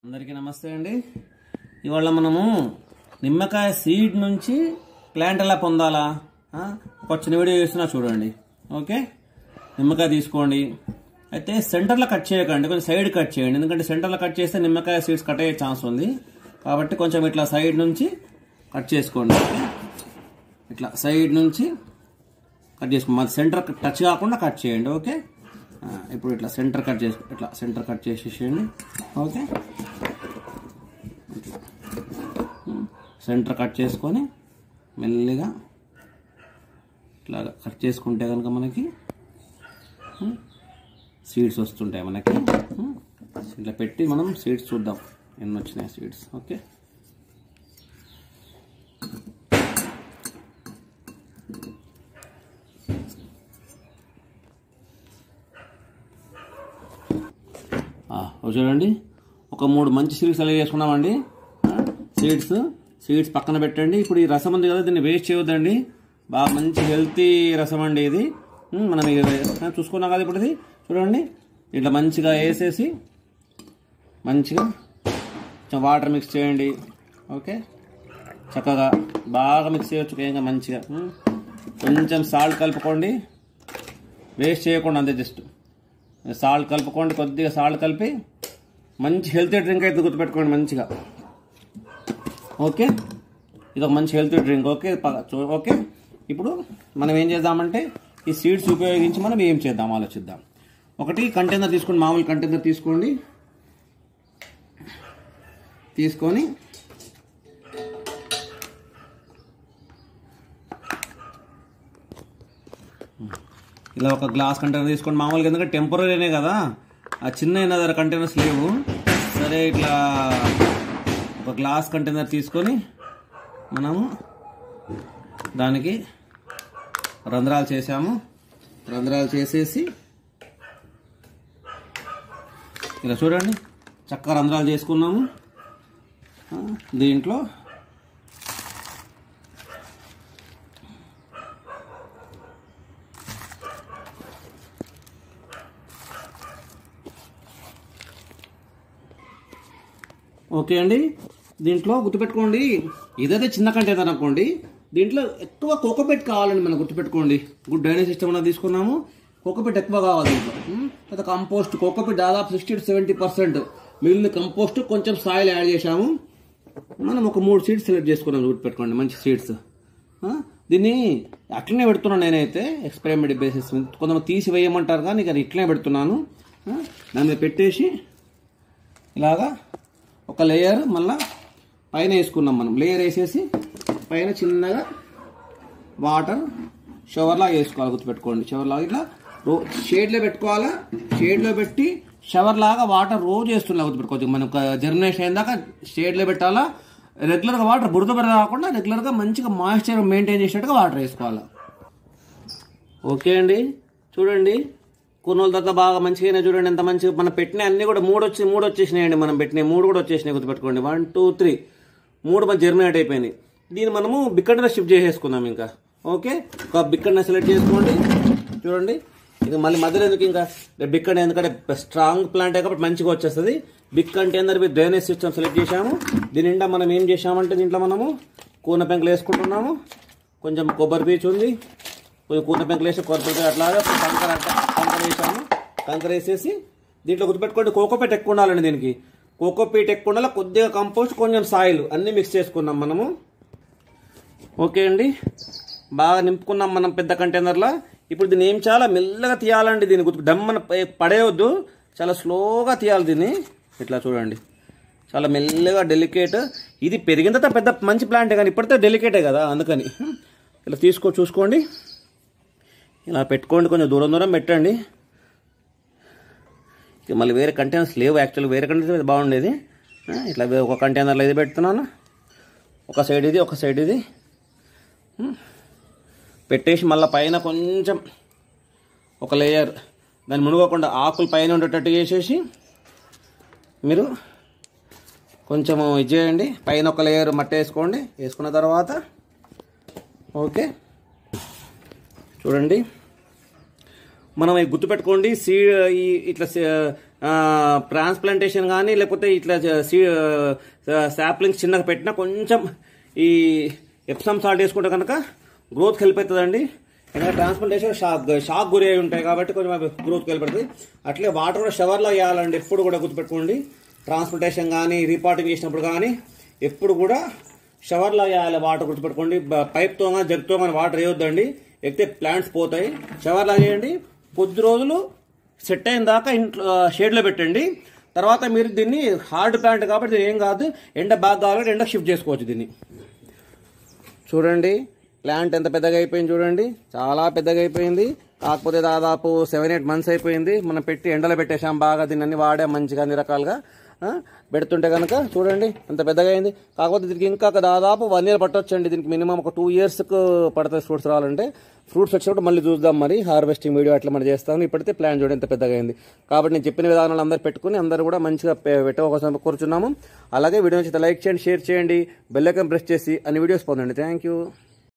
అందరికీ నమస్తే అండి ఇవాళ మనము నిమ్మకాయ సీడ్ నుంచి ప్లాంట్ ఎలా పొందాలా ఆ, ఒక చిన్న వీడియో చేస్తున్నా చూడండి ఓకే నిమ్మకాయ తీసుకోండి అయితే సెంటర్లో కట్ చేయకండి కొంచెం సైడ్ కట్ చేయండి ఎందుకంటే సెంటర్లో కట్ చేస్తే నిమ్మకాయ సీడ్స్ కట్ అయ్యే ఛాన్స్ ఉంది కాబట్టి కొంచెం ఇట్లా సైడ్ నుంచి కట్ చేసుకోండి ఓకే? ఇట్లా సైడ్ నుంచి కట్ చేసుకోండి మాది సెంటర్ టచ్ కాకుండా కట్ చేయండి ఓకే ఆ, ఇప్పుడు ఇట్లా సెంటర్ కట్ చేసి ఇట్లా సెంటర్ కట్ చేసేసేయండి ఓకే ఇట్లా. ఉమ్, సెంటర్ కట్ చేసుకొని మెల్లిగా ఇట్లా కట్ చేసుకుంటే కనుక మనకి ఉమ్, సీడ్స్ వస్తుంటాయి మనకి ఉమ్, ఇట్లా పెట్టి మనం సీడ్స్ చూద్దాం ఎన్ని వచ్చినాయి సీడ్స్ ఓకే ఆ, ఓ చూడండి ఒక మూడు మంచి సీడ్స్ అలా చేసుకున్నామండి సీడ్స్ సీడ్స్ పక్కన పెట్టండి ఇప్పుడు ఈ రసం ఉంది కదా దీన్ని వేస్ట్ చేయొద్దండి బాగా మంచి హెల్తీ రసం అండి ఇది ఉమ్, మనం ఇది ఆ, చూసుకున్నాం కదా ఇప్పుడు ఇది చూడండి ఇట్లా మంచిగా వేసేసి మంచిగా కొంచెం వాటర్ మిక్స్ చేయండి ఓకే చక్కగా బాగా మిక్స్ చేయొచ్చు ఇంకా మంచిగా ఉమ్. కొంచెం సాల్ట్ కలుపుకోండి వేస్ట్ చేయకుండా అంతే జస్ట్ సాల్ట్ కలుపుకోండి కొద్దిగా సాల్ట్ కలిపి మంచి హెల్తీ డ్రింక్ అయితే గుర్తుపెట్టుకోండి మంచిగా ఓకే ఇది ఒక మంచి హెల్తీ డ్రింక్ ఓకే ప- చూ- ఓకే ఇప్పుడు మనం ఏం చేద్దామంటే ఈ సీడ్స్ ఉపయోగించి మనం ఏం చేద్దాం ఆలోచిద్దాం ఒకటి కంటైనర్ తీసుకోండి మామూలు కంటైనర్ తీసుకోండి తీసుకొని ఇలా ఒక గ్లాస్ కంటైనర్ తీసుకోండి మామూలుగా ఎందుకంటే టెంపరీనే కదా ఆ చిన్న అయిన దగ్గర కంటైనర్స్ లేవు సరే ఇట్లా ఒక గ్లాస్ కంటైనర్ తీసుకొని మనము దానికి రంధ్రాలు చేసాము రంధ్రాలు చేసేసి ఇలా చూడండి చక్కగా రంధ్రాలు చేసుకున్నాము ఆ, దీంట్లో ఓకే అండి దీంట్లో గుర్తుపెట్టుకోండి ఏదైతే చిన్న కంటైనర్ అనుకోండి దీంట్లో ఎక్కువ కోకోపెట్ కావాలండి మనం గుర్తుపెట్టుకోండి గుడ్ డ్రైనేజ్ సిస్టమ్ అనేది తీసుకున్నాము కోకోపెట్ ఎక్కువ కావాలి దీంట్లో ఉమ్, తర్వాత కంపోస్ట్ కోకోపెట్ దాదాపు సిక్స్టీ టు సెవెంటీ పర్సెంట్ మిగిలిన కంపోస్ట్ కొంచెం సాయిల్ యాడ్ చేశాము మనం ఒక మూడు సీడ్స్ సెలెక్ట్ చేసుకున్నాం గుర్తుపెట్టుకోండి మంచి సీడ్స్ దీన్ని అట్లనే పెడుతున్నాను నేనైతే ఎక్స్పెరిమెంట్ బేసిస్ మీద. కొంతమంది తీసి వేయమంటారు కానీ ఇక ఇట్లనే పెడుతున్నాను ఆ, దాని మీద పెట్టేసి ఇలాగా ఒక లేయర్ మళ్ళా పైన వేసుకున్నాం మనం లేయర్ వేసేసి పైన చిన్నగా వాటర్ షవర్ లాగా వేసుకోవాలి గుర్తుపెట్టుకోండి షవర్ లాగా ఇట్లా రో షేడ్లో పెట్టుకోవాలా షేడ్లో పెట్టి షవర్ లాగా వాటర్ రోజు వేస్తున్నా గుర్తుపెట్టుకోవచ్చు మనం జర్మినేషన్ అయిన దాకా షేడ్లో పెట్టాలా రెగ్యులర్గా వాటర్ బురద బురద కాకుండా రెగ్యులర్గా మంచిగా మాయిశ్చర్ మెయింటైన్ చేసేట్టుగా వాటర్ వేసుకోవాలి ఓకే అండి చూడండి కొన్ని రోజుల తర్వాత బాగా మంచిగా చూడండి ఎంత మంచిగా మనం పెట్టిన అన్ని కూడా మూడు వచ్చి మూడు వచ్చేసినాయండి మనం పెట్టిన మూడు కూడా వచ్చేసినాయి గుర్తుపెట్టుకోండి వన్ టూ త్రీ మూడు మన జర్మినేట్ అయిపోయినాయి దీన్ని మనము బిక్కడన షిఫ్ట్ చేసేసుకుందాం ఇంకా ఓకే ఒక బిక్కడన సెలెక్ట్ చేసుకోండి చూడండి ఇది మళ్ళీ మధ్యలో ఎందుకు ఇంకా బిక్కడ్ ఎందుకంటే స్ట్రాంగ్ ప్లాంట్ కాబట్టి మంచిగా వచ్చేస్తుంది big container with drainage system select చేశాము దీని నిండా మనం ఏం చేశామంటే దీంట్లో మనము కూన పెంకులు వేసుకుంటున్నాము కొంచెం కొబ్బరి పీచు ఉంది కొంచెం కూత పెంకులు వేసి కొరత అట్లాగే కంకర కంకర వేసాము కంకర వేసేసి దీంట్లో గుర్తుపెట్టుకోండి కోకోపీట్ ఎక్కువ ఉండాలండి దీనికి కోకోపీట్ ఎక్కువ ఉండాలి కొద్దిగా కంపోస్ట్ కొంచెం సాయిల్ అన్ని మిక్స్ చేసుకున్నాం మనము ఓకే అండి బాగా నింపుకున్నాం మనం పెద్ద కంటైనర్లో ఇప్పుడు దీన్ని ఏం చాలా మెల్లగా తీయాలండి దీన్ని గుర్తు డమ్మన ప- పడేయొద్దు చాలా స్లోగా తీయాలి దీన్ని ఇట్లా చూడండి చాలా మెల్లగా డెలికేట్ ఇది పెరిగిన తర్వాత పెద్ద మంచి ప్లాంటే కానీ ఇప్పటితే డెలికేటే కదా అందుకని ఇలా తీసుకో చూసుకోండి ఇలా పెట్టుకోండి కొంచెం దూరం దూరం పెట్టండి ఇక మళ్ళీ వేరే కంటైనర్స్ లేవు యాక్చువల్గా వేరే కంటైనర్స్ బాగుండేది ఆ, ఇట్లా వే- ఒక కంటైనర్లో ఇది పెడుతున్నాను ఒక సైడ్ ఇది ఒక సైడ్ ఇది ఉమ్. పెట్టేసి మళ్ళీ పైన కొంచెం ఒక లేయర్ దాన్ని మునుగకుండా ఆకులు పైన ఉండేటట్టు చేసేసి మీరు కొంచెం ఇది చేయండి పైన ఒక లేయర్ మట్టి వేసుకోండి వేసుకున్న తర్వాత ఓకే చూడండి మనం ఈ గుర్తుపెట్టుకోండి సీ ఈ ఇట్లా ట్రాన్స్ప్లాంటేషన్ కానీ లేకపోతే ఇట్లా శాప్లింగ్స్ చిన్నగా పెట్టినా కొంచెం ఈ ఎప్సమ్ సాల్ట్ వేసుకుంటే కనుక గ్రోత్కి హెల్ప్ అవుతుందండి ఎందుకంటే ట్రాన్స్ప్లాంటేషన్ షాక్ షాక్ గురి అయి ఉంటాయి కాబట్టి కొంచెం అవి గ్రోత్కి హెల్ప్ అవుతుంది అట్లే వాటర్ కూడా షవర్లో వేయాలండి ఎప్పుడు కూడా గుర్తుపెట్టుకోండి ట్రాన్స్ప్లాంటేషన్ కానీ రీపాటింగ్ చేసినప్పుడు కానీ ఎప్పుడు కూడా షవర్లో వేయాలి వాటర్ గుర్తుపెట్టుకోండి బ- పైప్తో కానీ జగ్తో కానీ వాటర్ వేయొద్దండి ఎక్కితే ప్లాంట్స్ పోతాయి షవర్లో చేయండి కొద్ది రోజులు సెట్ అయిన దాకా ఇంట్లో షేడ్లో పెట్టండి తర్వాత మీరు దీన్ని హార్డ్ ప్లాంట్ కాబట్టి దీని ఏం కాదు ఎండ బాగా కావాలంటే ఎండ షిఫ్ట్ చేసుకోవచ్చు దీన్ని చూడండి ప్లాంట్ ఎంత పెద్దగా అయిపోయింది చూడండి చాలా పెద్దగా అయిపోయింది కాకపోతే దాదాపు సెవెన్ ఎయిట్ మంత్స్ అయిపోయింది మనం పెట్టి ఎండలో పెట్టేశాం బాగా దీన్ని అన్ని వాడాం మంచిగా అన్ని రకాలుగా ఆ, పెడుతుంటే కనుక చూడండి ఎంత పెద్దగా అయింది కాకపోతే దీనికి ఇంకా ఒక దాదాపు వన్ ఇయర్ పట్టొచ్చండి దీనికి మినిమం ఒక టూ ఇయర్స్కి పడుతుంది ఫ్రూట్స్ రావాలంటే ఫ్రూట్స్ వచ్చినప్పుడు మళ్ళీ చూద్దాం మరి హార్వెస్టింగ్ వీడియో అట్లా మనం చేస్తాం ఇప్పటితే ప్లాన్ చూడండి ఎంత పెద్దగా అయింది కాబట్టి నేను చెప్పిన విధానాలు అందరూ పెట్టుకుని అందరూ కూడా మంచిగా పె- పెట్టే కోసం కోరుచున్నాము అలాగే వీడియో నచ్చితే లైక్ చేయండి షేర్ చేయండి బెల్ ఐకాన్ ప్రెస్ చేసి అన్ని వీడియోస్ పొందండి థ్యాంక్ యూ